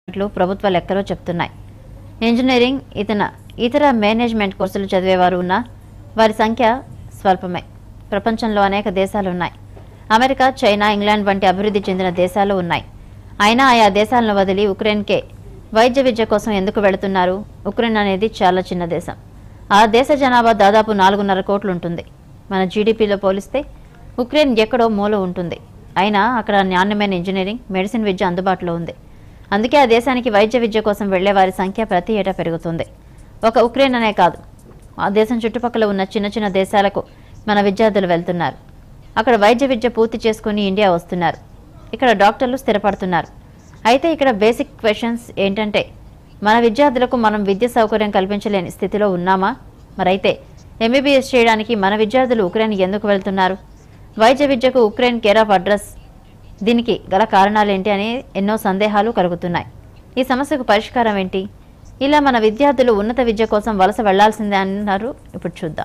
ఉన్నట్లు ప్రభుత్వ లెక్కలు చెప్తున్నాయి ఇంజనీరింగ్ ఇతర ఇతర మేనేజ్మెంట్ కోర్సులు చదివేవారు ఉన్న వారి సంఖ్య స్వల్పమే ప్రపంచంలో అనేక దేశాలు ఉన్నాయి అమెరికా చైనా ఇంగ్లాండ్ వంటి అభివృద్ధి చెందిన దేశాలు ఉన్నాయి అయినా ఆయా దేశాలను వదిలి ఉక్రెయిన్కే వైద్య విద్య కోసం ఎందుకు వెళుతున్నారు ఉక్రెయిన్ అనేది చాలా చిన్న దేశం ఆ దేశ జనాభా దాదాపు నాలుగున్నర కోట్లు ఉంటుంది మన జీడిపిలో పోలిస్తే ఉక్రెయిన్ ఎక్కడో మూల ఉంటుంది అయినా అక్కడ నాణ్యమైన ఇంజనీరింగ్ మెడిసిన్ విద్య అందుబాటులో ఉంది అందుకే ఆ దేశానికి వైద్య విద్య కోసం వెళ్లే వారి సంఖ్య ప్రతి ఏటా పెరుగుతుంది ఒక ఉక్రెయిన్ అనే కాదు ఆ దేశం చుట్టుపక్కల ఉన్న చిన్న చిన్న దేశాలకు మన విద్యార్థులు వెళ్తున్నారు అక్కడ వైద్య విద్య పూర్తి చేసుకుని ఇండియా వస్తున్నారు ఇక్కడ డాక్టర్లు స్థిరపడుతున్నారు అయితే ఇక్కడ బేసిక్ క్వశ్చన్స్ ఏంటంటే మన విద్యార్థులకు మనం విద్య సౌకర్యం కల్పించలేని స్థితిలో ఉన్నామా మరైతే ఎంబీబీఎస్ చేయడానికి మన విద్యార్థులు ఉక్రెయిన్ ఎందుకు వెళ్తున్నారు వైద్య విద్యకు ఉక్రెయిన్ కేర్ ఆఫ్ అడ్రస్ దీనికి గల కారణాలేంటి అని ఎన్నో సందేహాలు కలుగుతున్నాయి ఈ సమస్యకు పరిష్కారం ఏంటి ఇలా మన విద్యార్థులు ఉన్నత విద్య కోసం వలస వెళ్లాల్సిందే అన్నారు ఇప్పుడు చూద్దాం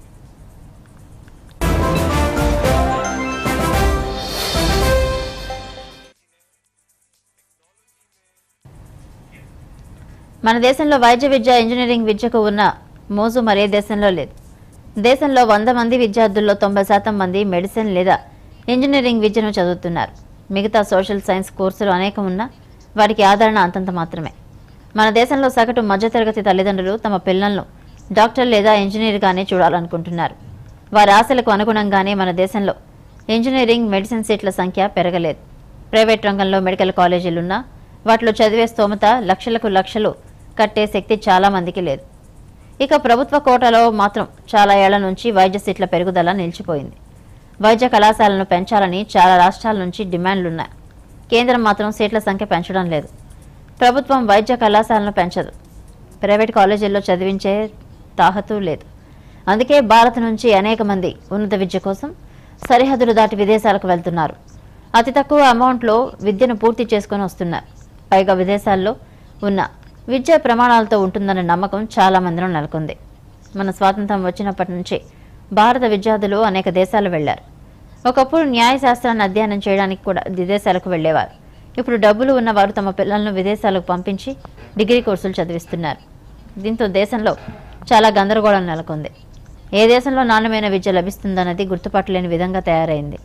మన దేశంలో వైద్య విద్య ఇంజనీరింగ్ విద్యకు ఉన్న మోజు మరే దేశంలో లేదు దేశంలో వంద మంది విద్యార్థుల్లో తొంభై శాతం మంది మెడిసిన్ లేదా ఇంజనీరింగ్ విద్యను చదువుతున్నారు మిగతా సోషల్ సైన్స్ కోర్సులు అనేకం ఉన్నా వారికి ఆదరణ అంతంత మాత్రమే మన దేశంలో సగటు మధ్యతరగతి తల్లిదండ్రులు తమ పిల్లలను డాక్టర్ లేదా ఇంజనీర్గానే చూడాలనుకుంటున్నారు వారి ఆశలకు అనుగుణంగానే మన దేశంలో ఇంజనీరింగ్ మెడిసిన్ సీట్ల సంఖ్య పెరగలేదు ప్రైవేట్ రంగంలో మెడికల్ కాలేజీలున్నా వాటిలో చదివే స్తోమత లక్షలకు లక్షలు కట్టే శక్తి చాలా మందికి లేదు ఇక ప్రభుత్వ కోటాలో మాత్రం చాలా ఏళ్ల నుంచి వైద్య సీట్ల పెరుగుదల నిలిచిపోయింది వైద్య కళాశాలను పెంచాలని చాలా రాష్ట్రాల నుంచి డిమాండ్లున్నాయి కేంద్రం మాత్రం సీట్ల సంఖ్య పెంచడం లేదు ప్రభుత్వం వైద్య కళాశాలను పెంచదు ప్రైవేట్ కాలేజీల్లో చదివించే తాహతూ లేదు అందుకే భారత్ నుంచి అనేక మంది ఉన్నత విద్య కోసం సరిహద్దులు దాటి విదేశాలకు వెళ్తున్నారు అతి తక్కువ అమౌంట్లో విద్యను పూర్తి చేసుకొని వస్తున్నారు పైగా విదేశాల్లో ఉన్న విద్యా ప్రమాణాలతో ఉంటుందన్న నమ్మకం చాలా మందిలో నెలకొంది మన స్వాతంత్రం వచ్చినప్పటి నుంచి భారత విద్యార్థులు అనేక దేశాలు వెళ్లారు ఒకప్పుడు న్యాయశాస్త్రాన్ని అధ్యయనం చేయడానికి కూడా విదేశాలకు వెళ్లేవారు ఇప్పుడు డబ్బులు ఉన్నవారు తమ పిల్లలను విదేశాలకు పంపించి డిగ్రీ కోర్సులు చదివిస్తున్నారు దీంతో దేశంలో చాలా గందరగోళం నెలకొంది ఏ దేశంలో నాణ్యమైన విద్య లభిస్తుందన్నది గుర్తుపట్టలేని విధంగా తయారైంది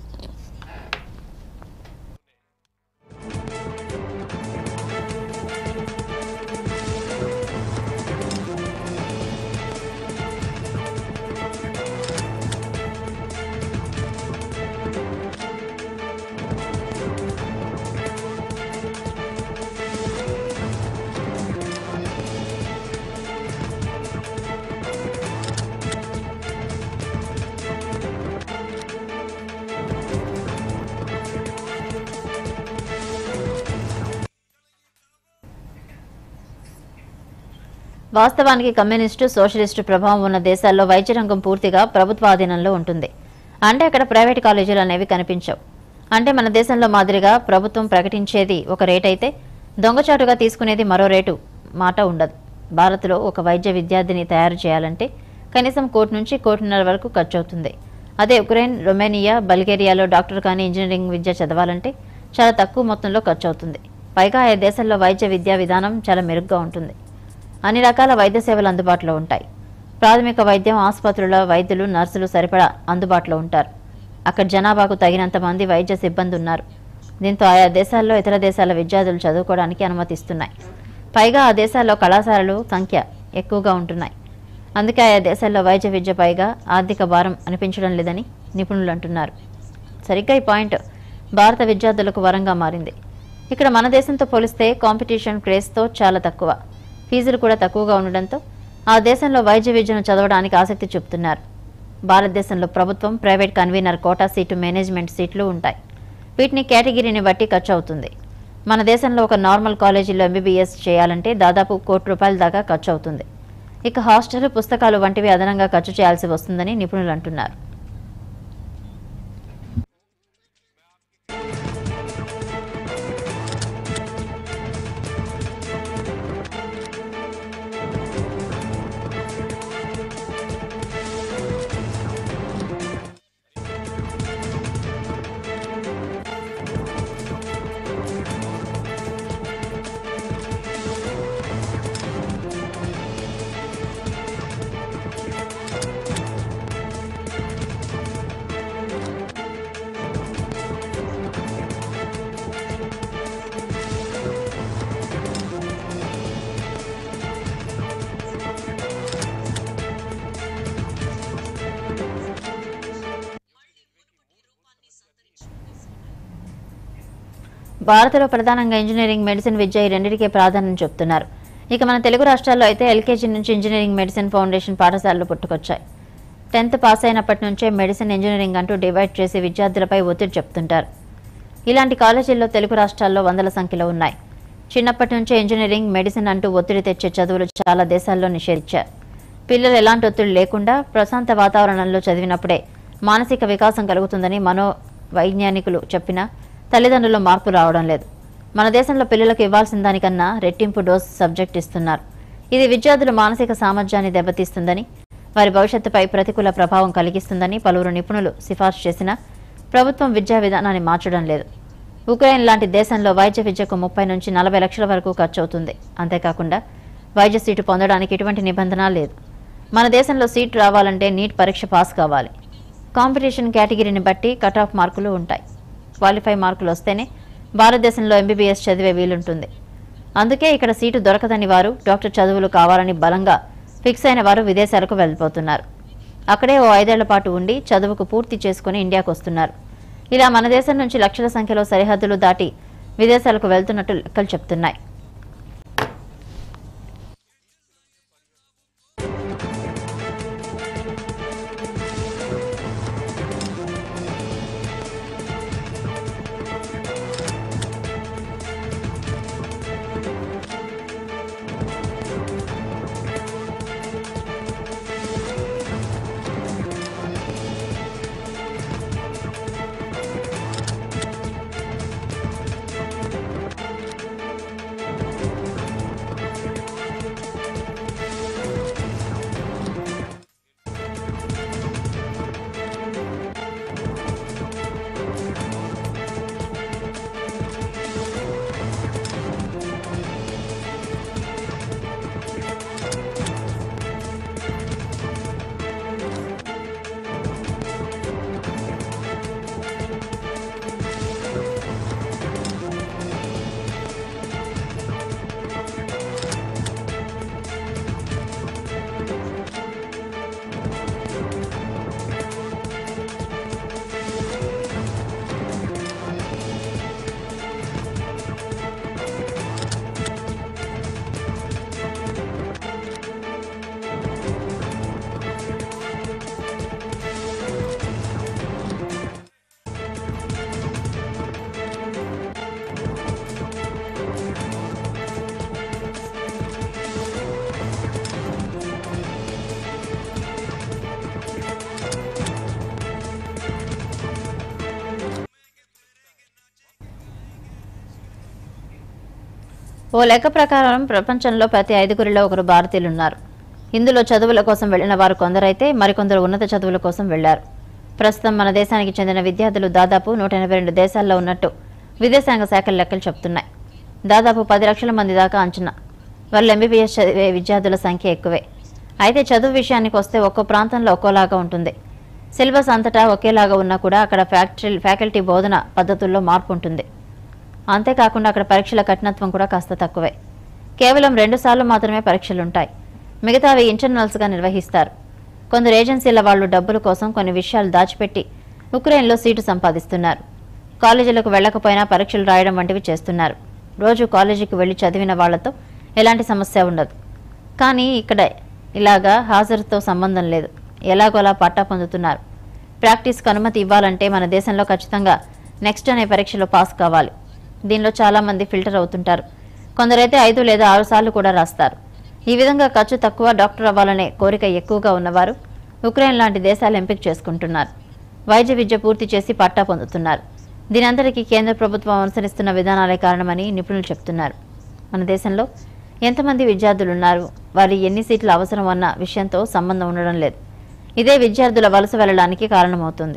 వాస్తవానికి కమ్యూనిస్టు సోషలిస్టు ప్రభావం ఉన్న దేశాల్లో వైద్య రంగం పూర్తిగా ప్రభుత్వ ఆధీనంలో ఉంటుంది అంటే అక్కడ ప్రైవేట్ కాలేజీలు అనేవి కనిపించవు అంటే మన దేశంలో మాదిరిగా ప్రభుత్వం ప్రకటించేది ఒక రేట్ అయితే దొంగచాటుగా తీసుకునేది మరో రేటు మాట ఉండదు భారత్లో ఒక వైద్య విద్యార్థిని తయారు చేయాలంటే కనీసం కోటి నుంచి కోటిన్నర వరకు ఖర్చు అవుతుంది అదే ఉక్రెయిన్ రొమేనియా బల్గేరియాలో డాక్టర్ కానీ ఇంజనీరింగ్ విద్య చదవాలంటే చాలా తక్కువ మొత్తంలో ఖర్చు అవుతుంది పైగా ఆ దేశాల్లో వైద్య విద్యా విధానం చాలా మెరుగ్గా ఉంటుంది అన్ని రకాల వైద్య సేవలు అందుబాటులో ఉంటాయి ప్రాథమిక వైద్యం ఆసుపత్రుల వైద్యులు నర్సులు సరిపడా అందుబాటులో ఉంటారు అక్కడ జనాభాకు తగినంత మంది వైద్య సిబ్బంది ఉన్నారు దీంతో ఆయా దేశాల్లో ఇతర దేశాల విద్యార్థులు చదువుకోవడానికి అనుమతిస్తున్నాయి పైగా ఆ దేశాల్లో కళాశాలలు సంఖ్య ఎక్కువగా ఉంటున్నాయి అందుకే ఆయా దేశాల్లో వైద్య విద్య పైగా ఆర్థిక భారం అనిపించడం లేదని నిపుణులు అంటున్నారు సరిగ్గా ఈ పాయింట్ భారత విద్యార్థులకు వరంగా మారింది ఇక్కడ మన దేశంతో పోలిస్తే కాంపిటీషన్ క్రేజ్తో చాలా తక్కువ ఫీజులు కూడా తక్కువగా ఉండడంతో ఆ దేశంలో వైద్య విద్యను చదవడానికి ఆసక్తి చూపుతున్నారు భారతదేశంలో ప్రభుత్వం private convenor quota seat management సీట్లు ఉంటాయి వీటిని కేటగిరీని బట్టి ఖర్చు అవుతుంది మన దేశంలో ఒక నార్మల్ కాలేజీలో ఎంబీబీఎస్ చేయాలంటే దాదాపు కోటి రూపాయల దాకా ఖర్చు అవుతుంది ఇక హాస్టల్ పుస్తకాలు వంటివి అదనంగా ఖర్చు చేయాల్సి వస్తుందని నిపుణులు అంటున్నారు భారత్లో ప్రధానంగా ఇంజనీరింగ్ మెడిసిన్ విద్య ఈ రెండింటికే ప్రాధాన్యం చెప్తున్నారు ఇక మన తెలుగు రాష్ట్రాల్లో అయితే ఎల్కేజీ నుంచి ఇంజనీరింగ్ మెడిసిన్ ఫౌండేషన్ పాఠశాలలు పుట్టుకొచ్చాయి టెన్త్ పాస్ అయినప్పటి నుంచే మెడిసిన్ ఇంజనీరింగ్ అంటూ డివైడ్ చేసి విద్యార్థులపై ఒత్తిడి చెప్తుంటారు ఇలాంటి కాలేజీల్లో తెలుగు రాష్ట్రాల్లో వందల సంఖ్యలో ఉన్నాయి చిన్నప్పటి నుంచే ఇంజనీరింగ్ మెడిసిన్ అంటూ ఒత్తిడి తెచ్చే చదువులు చాలా దేశాల్లో నిషేధించారు పిల్లలు ఎలాంటి ఒత్తిడి లేకుండా ప్రశాంత వాతావరణంలో చదివినప్పుడే మానసిక వికాసం కలుగుతుందని మనో వైజ్ఞానికులు చెప్పినా తల్లిదండ్రుల్లో మార్పు రావడం లేదు మన దేశంలో పిల్లలకు ఇవ్వాల్సిన దానికన్నా రెట్టింపు డోస్ సబ్జెక్ట్ ఇస్తున్నారు ఇది విద్యార్థుల మానసిక సామర్థ్యాన్ని దెబ్బతీస్తుందని వారి భవిష్యత్తుపై ప్రతికూల ప్రభావం కలిగిస్తుందని పలువురు నిపుణులు సిఫార్సు చేసినా ప్రభుత్వం విద్యా విధానాన్ని మార్చడం లేదు ఉక్రెయిన్ లాంటి దేశంలో వైద్య విద్యకు ముప్పై నుంచి నలభై లక్షల వరకు ఖర్చు అవుతుంది అంతేకాకుండా వైద్య సీటు పొందడానికి ఎటువంటి నిబంధన లేదు మన దేశంలో సీటు రావాలంటే నీట్ పరీక్ష పాస్ కావాలి కాంపిటీషన్ కేటగిరీని బట్టి కట్ ఆఫ్ మార్కులు ఉంటాయి క్వాలిఫై మార్కులు వస్తేనే భారతదేశంలో ఎంబీబీఎస్ చదివే వీలుంటుంది అందుకే ఇక్కడ సీటు దొరకదని వారు డాక్టర్ చదువులు కావాలని బలంగా ఫిక్స్ అయిన వారు విదేశాలకు వెళ్ళిపోతున్నారు అక్కడే ఓ ఐదేళ్ల పాటు ఉండి చదువుకు పూర్తి చేసుకుని ఇండియాకు వస్తున్నారు ఇలా మన దేశం నుంచి లక్షల సంఖ్యలో సరిహద్దులు దాటి విదేశాలకు వెళ్తున్నట్టు లెక్కలు చెప్తున్నాయి ఓ లెక్క ప్రకారం ప్రపంచంలో ప్రతి ఐదుగురిలో ఒకరు భారతీయులు ఉన్నారు ఇందులో చదువుల కోసం వెళ్లిన వారు కొందరైతే మరికొందరు ఉన్నత చదువుల కోసం వెళ్లారు ప్రస్తుతం మన దేశానికి చెందిన విద్యార్థులు దాదాపు నూట ఎనభై రెండు దేశాల్లో ఉన్నట్టు విదేశాంగ శాఖల లెక్కలు చెప్తున్నాయి దాదాపు పది లక్షల మంది దాకా అంచనా వాళ్ళు ఎంబీబీఎస్ చదివే విద్యార్థుల సంఖ్య ఎక్కువే అయితే చదువు విషయానికి వస్తే ఒక్కో ప్రాంతంలో ఒక్కోలాగా ఉంటుంది సిలబస్ అంతటా ఒకేలాగా ఉన్నా కూడా అక్కడ ఫ్యాక్టరీ ఫ్యాకల్టీ బోధన పద్ధతుల్లో మార్పు ఉంటుంది అంతేకాకుండా అక్కడ పరీక్షల కఠినత్వం కూడా కాస్త తక్కువే కేవలం రెండు సార్లు మాత్రమే పరీక్షలుంటాయి మిగతావి ఇంటర్నల్స్గా నిర్వహిస్తారు కొందరు ఏజెన్సీల వాళ్ళు డబ్బుల కోసం కొన్ని విషయాలు దాచిపెట్టి ఉక్రెయిన్లో సీటు సంపాదిస్తున్నారు కాలేజీలకు వెళ్ళకపోయినా పరీక్షలు రాయడం వంటివి చేస్తున్నారు రోజు కాలేజీకి వెళ్లి చదివిన వాళ్లతో ఎలాంటి సమస్య ఉండదు కానీ ఇక్కడ ఇలాగా హాజరుతో సంబంధం లేదు ఎలాగోలా పట్టా పొందుతున్నారు ప్రాక్టీస్కి అనుమతి ఇవ్వాలంటే మన దేశంలో ఖచ్చితంగా నెక్స్ట్ అనే పరీక్షలో పాస్ కావాలి దీనిలో చాలా మంది ఫిల్టర్ అవుతుంటారు కొందరైతే ఐదు లేదా ఆరు సార్లు కూడా రాస్తారు ఈ విధంగా ఖర్చు తక్కువ డాక్టర్ అవ్వాలనే కోరిక ఎక్కువగా ఉన్నవారు ఉక్రెయిన్ లాంటి దేశాలు ఎంపిక చేసుకుంటున్నారు వైద్య విద్య పూర్తి చేసి పట్టా పొందుతున్నారు దీనంతటికీ కేంద్ర ప్రభుత్వం అనుసరిస్తున్న విధానాలే కారణమని నిపుణులు చెప్తున్నారు మన దేశంలో ఎంతమంది విద్యార్థులు ఉన్నారు వారి ఎన్ని సీట్లు అవసరం అన్న విషయంతో సంబంధం ఉండడం లేదు ఇదే విద్యార్థుల వలస వెళ్లడానికి కారణమవుతుంది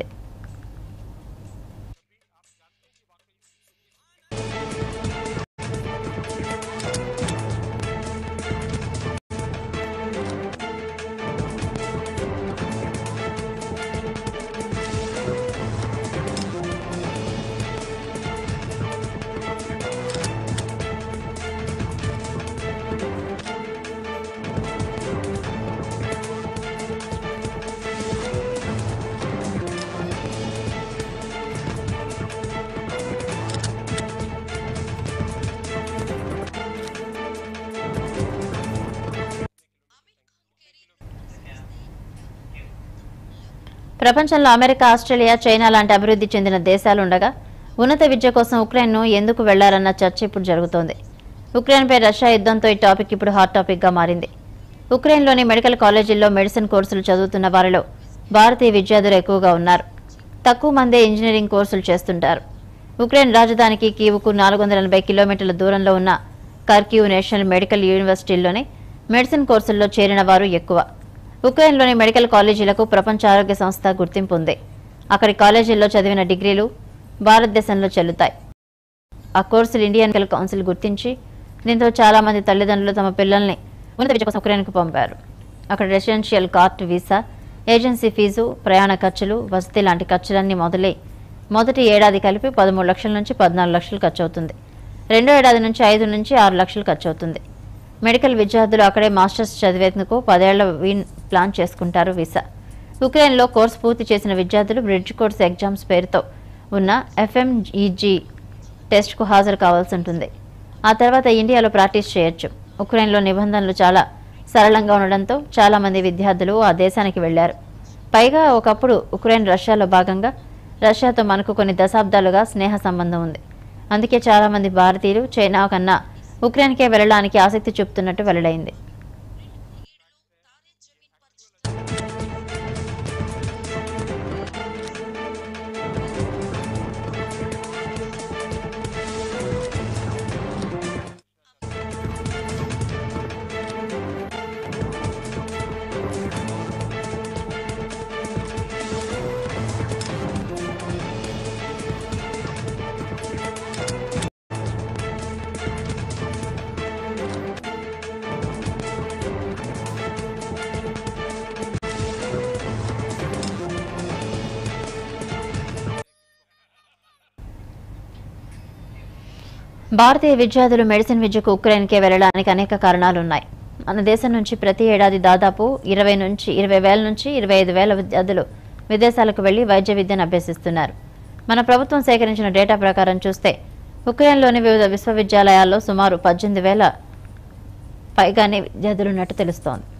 ప్రపంచంలో అమెరికా ఆస్ట్రేలియా చైనా లాంటి అభివృద్ధి చెందిన దేశాలు ఉండగా ఉన్నత విద్య కోసం ఉక్రెయిన్ను ఎందుకు వెళ్లారన్న చర్చ ఇప్పుడు జరుగుతోంది ఉక్రెయిన్పై రష్యా యుద్ధంతో ఈ టాపిక్ ఇప్పుడు హాట్ టాపిక్గా మారింది ఉక్రెయిన్లోని మెడికల్ కాలేజీల్లో మెడిసిన్ కోర్సులు చదువుతున్న వారిలో భారతీయ విద్యార్థులు ఎక్కువగా ఉన్నారు తక్కువ మందే ఇంజనీరింగ్ కోర్సులు చేస్తుంటారు ఉక్రెయిన్ రాజధానికి కీవుకు నాలుగు వందల ఎనభై కిలోమీటర్ల దూరంలో ఉన్న కర్కీవ్ నేషనల్ మెడికల్ యూనివర్సిటీల్లోనే మెడిసిన్ కోర్సుల్లో చేరిన వారు ఎక్కువ ఉక్రెయిన్లోని మెడికల్ కాలేజీలకు ప్రపంచ ఆరోగ్య సంస్థ గుర్తింపు ఉంది అక్కడి కాలేజీల్లో చదివిన డిగ్రీలు భారతదేశంలో చెల్లుతాయి ఆ కోర్సులు ఇండియన్ మెడికల్ కౌన్సిల్ గుర్తించి దీంతో చాలా మంది తల్లిదండ్రులు తమ పిల్లల్ని ఉన్నత విద్య కోసం ఉక్రెయిన్కు పంపారు అక్కడ residential card visa agency fee ప్రయాణ ఖర్చులు వసతి లాంటి ఖర్చులన్నీ మొదలై మొదటి ఏడాది కలిపి పదమూడు లక్షల నుంచి పద్నాలుగు లక్షలు ఖర్చు అవుతుంది రెండో ఏడాది నుంచి ఐదు నుంచి ఆరు లక్షలు ఖర్చు అవుతుంది మెడికల్ విద్యార్థులు అక్కడే మాస్టర్స్ చదివేందుకు పదేళ్ల వీన్ ప్లాన్ చేసుకుంటారు వీసా ఉక్రెయిన్లో కోర్సు పూర్తి చేసిన విద్యార్థులు బ్రిడ్జ్ కోర్స్ ఎగ్జామ్స్ పేరుతో ఉన్న ఎఫ్ఎంఈజీ టెస్ట్కు హాజరు కావాల్సి ఉంటుంది ఆ తర్వాత ఇండియాలో ప్రాక్టీస్ చేయొచ్చు ఉక్రెయిన్లో నిబంధనలు చాలా సరళంగా ఉండడంతో చాలా మంది విద్యార్థులు ఆ దేశానికి వెళ్లారు పైగా ఒకప్పుడు ఉక్రెయిన్ రష్యాలో భాగంగా రష్యాతో మనకు కొన్ని దశాబ్దాలుగా స్నేహ సంబంధం ఉంది అందుకే చాలా మంది భారతీయులు చైనా కన్నా ఉక్రెయిన్కే వెళ్ళడానికి ఆసక్తి చూపుతున్నట్టు వెల్లడైంది భారతీయ విద్యార్థులు మెడిసిన్ విద్యకు ఉక్రెయిన్కే వెళ్లడానికి అనేక కారణాలున్నాయి మన దేశం నుంచి ప్రతి ఏడాది దాదాపు ఇరవై నుంచి ఇరవై వేల నుంచి ఇరవై ఐదు వేల విద్యార్థులు విదేశాలకు వెళ్లి వైద్య విద్యను అభ్యసిస్తున్నారు మన ప్రభుత్వం సేకరించిన డేటా ప్రకారం చూస్తే ఉక్రెయిన్లోని వివిధ విశ్వవిద్యాలయాల్లో సుమారు పద్దెనిమిది వేల పైగానే విద్యార్థులున్నట్టు తెలుస్తోంది